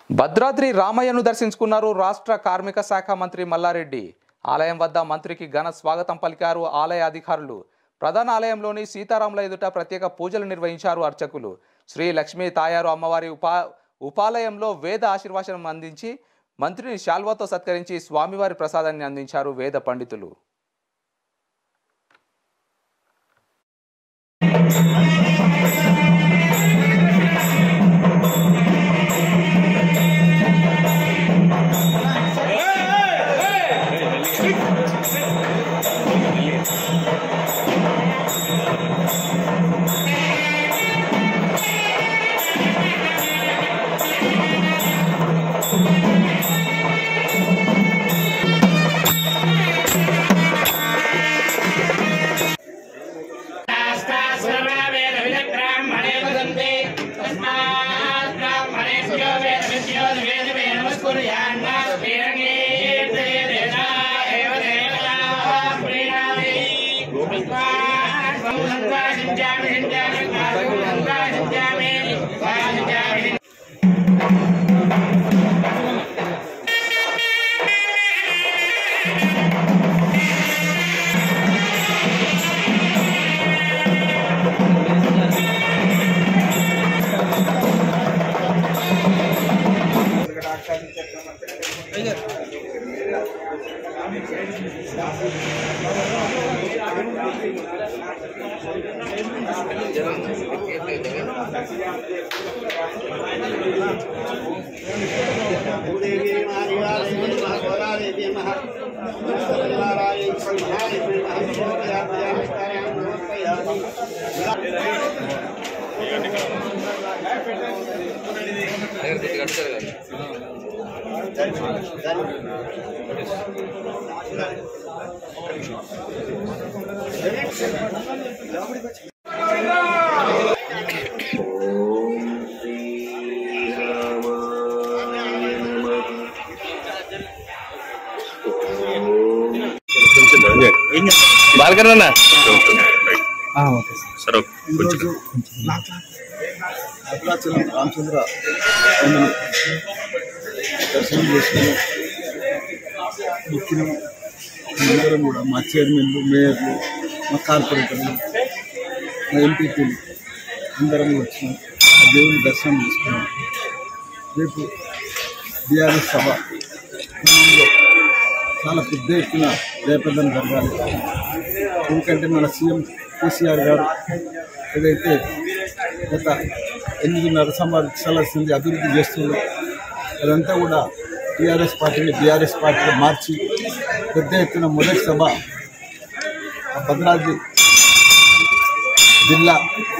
భద్రాద్రి రామయ్యను దర్శించుకున్నారు రాష్ట్ర కార్మిక శాఖ మంత్రి మల్లారెడ్డి ఆలయం వద్ద మంత్రికి ఘన స్వాగతం పలికారు ఆలయ అధికారులు ప్రధాన ఆలయంలోని సీతారాముల ఎదుట ప్రత్యేక పూజలు నిర్వహించారు అర్చకులు శ్రీ లక్ష్మీ తాయారు అమ్మవారి ఉపా ఉపాలయంలో వేద ఆశీర్వచనం అందించి మంత్రిని శాల్వాతో సత్కరించి స్వామివారి ప్రసాదాన్ని అందించారు వేద పండితులు ब्राह्मणे वदन्ति तस्मात् ब्राह्मणेभ्यो वेदविद्यो वेदवे नमस्कुर्यान्नास्तीर्णीते देशा एव देवताः प्रीणाति तस्मात् बहुनन्दा सिञ्चामि सिञ्चामि बहुनन्दा सिञ्चामि सिञ्चामि బాలకరణ సరే కొంచెం భద్రాచలం రామచంద్ర స్వామిని దర్శనం చేసుకుని ముఖ్యం అందరం కూడా మా చైర్మన్లు మేయర్లు మా కార్పొరేటర్లు మా ఎంపీపీలు అందరం వచ్చినాం ఆ దేవుని దర్శనం చేసుకున్నాం రేపు బీఆర్ఎస్ సభ ఖమ్మంలో చాలా పెద్ద ఎత్తున జయప్రదం జరగాలి ఎందుకంటే మన సీఎం కేసీఆర్ గారు ఏదైతే గత ఎనిమిదిన్నర సంవత్సరాల అభివృద్ధి చేస్తుంది అదంతా కూడా టీఆర్ఎస్ పార్టీని బీఆర్ఎస్ పార్టీగా మార్చి పెద్ద ఎత్తున మొదటి సభ ఆ భద్రాద్రి జిల్లా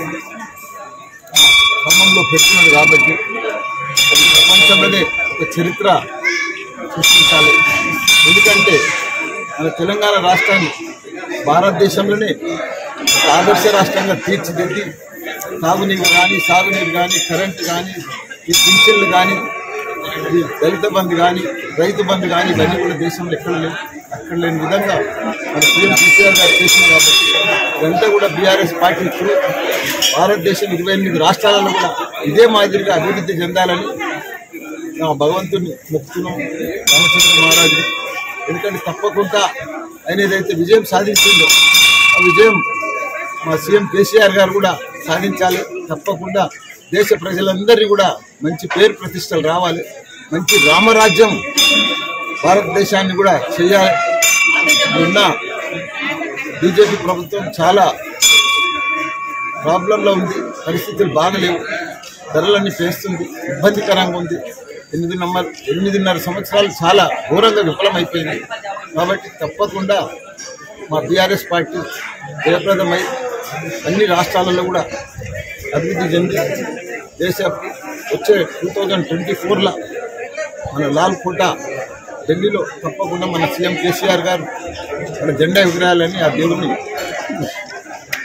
ఖమ్మంలో పెట్టుకున్నది కాబట్టి అది ప్రపంచంలోనే ఒక చరిత్ర సృష్టించాలి ఎందుకంటే మన తెలంగాణ రాష్ట్రాన్ని భారతదేశంలోనే ఒక ఆదర్శ రాష్ట్రంగా తీర్చిదిద్ది తాగునీరు కానీ సాగునీరు కానీ కరెంటు కానీ ఈ పింఛన్లు కానీ ఈ దళిత బంధు కానీ రైతు బంధు కానీ ఇవన్నీ కూడా దేశంలో ఎక్కడ లేవు అక్కడ లేని విధంగా మన సీఎం కేసీఆర్ గారు చేసింది కాబట్టి ఇదంతా కూడా బీఆర్ఎస్ పార్టీ త్రూ భారతదేశం ఇరవై ఎనిమిది రాష్ట్రాలలో కూడా ఇదే మాదిరిగా అభివృద్ధి చెందాలని ఆ భగవంతుని మొక్కుతున్నాం రామచంద్ర మహారాజు ఎందుకంటే తప్పకుండా ఆయన ఏదైతే విజయం సాధించిందో ఆ విజయం మా సీఎం కేసీఆర్ గారు కూడా సాధించాలి తప్పకుండా దేశ ప్రజలందరినీ కూడా మంచి పేరు ప్రతిష్టలు రావాలి మంచి రామరాజ్యం భారతదేశాన్ని కూడా చేయాలి ఉన్న బీజేపీ ప్రభుత్వం చాలా ప్రాబ్లంలో ఉంది పరిస్థితులు బాగలేవు ధరలన్నీ పేస్తుంది ఇబ్బందికరంగా ఉంది ఎనిమిది నంబర్ ఎనిమిదిన్నర సంవత్సరాలు చాలా ఘోరంగా విఫలమైపోయింది కాబట్టి తప్పకుండా మా బీఆర్ఎస్ పార్టీ జయప్రదమై అన్ని రాష్ట్రాలలో కూడా అభివృద్ధి చెంది దేశ వచ్చే టూ థౌజండ్ ట్వంటీ ఫోర్లో మన లాల్ కోట ఢిల్లీలో తప్పకుండా మన సీఎం కేసీఆర్ గారు మన జెండా ఎగురాలని ఆ దేవుని